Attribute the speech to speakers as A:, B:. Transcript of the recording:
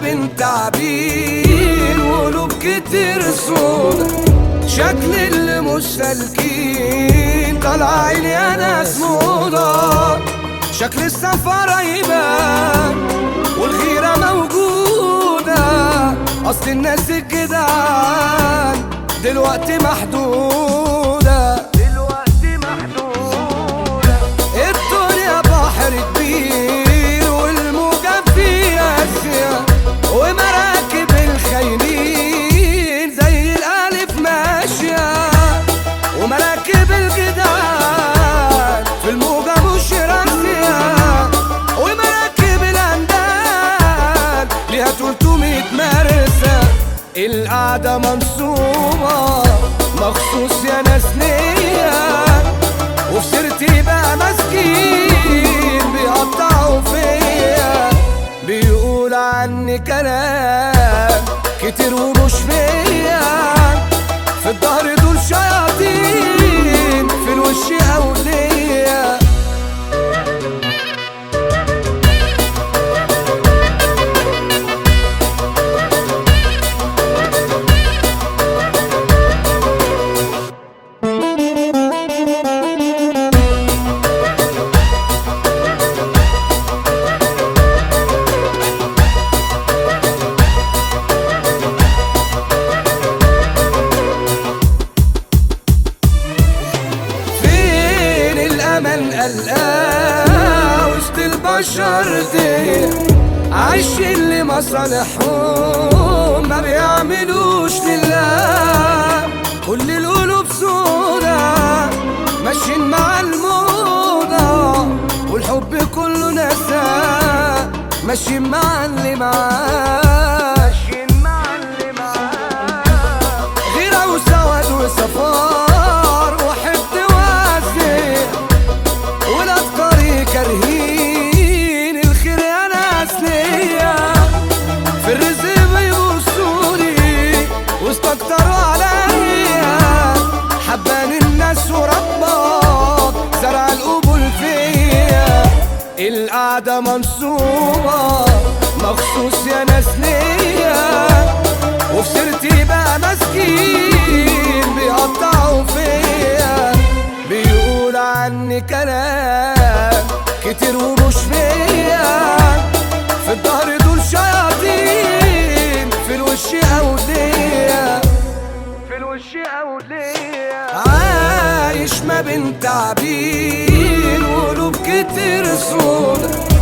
A: بين تعبين وقلوب كتير سودا شكل اللي مش سالكين طالع عيني انا سودا شكل السفر يبان والغيرة موجودة أصل الناس الجدعان دلوقتي محدودة دلوقتي محدودة الدنيا بحر كبير والموجة فيها أسيا ومراكب الخاينين زي الألف ماشية ومراكب الجدعان في الموجة مش راسية ومراكب الأندال ليها 300 مرسى القعدة منصوبة مخصوص يا ناس نية وفي سيرتي بقى ماسكين بيقطعوا فيا بيقول عني كلام كتير ومش فيا في الظهر دول شياطين في الوش أولياء فين الامل قلقان وسط البشر دي عايشين لمصالحهم ما بيعملوش لله كل القلوب سودا ماشيين مع الموضة والحب كله نسى ماشيين مع اللي معاه ماشيين مع اللي معاه غيرة وسواد وصفار وحب واسع ولا الطريق كارهين الخير يا ناس ليا في الرزق بيبصولي واستكتروا عليا حبان الناس وربك زرع القبول فيا القعدة منصوبة مخصوص يا ناس ليا وفي سيرتي بقى ماسكين بيقطعوا فيا بيقول عني كلام كتير ومش فيا في الظهر دول شياطين في الوش أولياء في الوش أولياء عايش ما بين تعبين وقلوب كتير سودا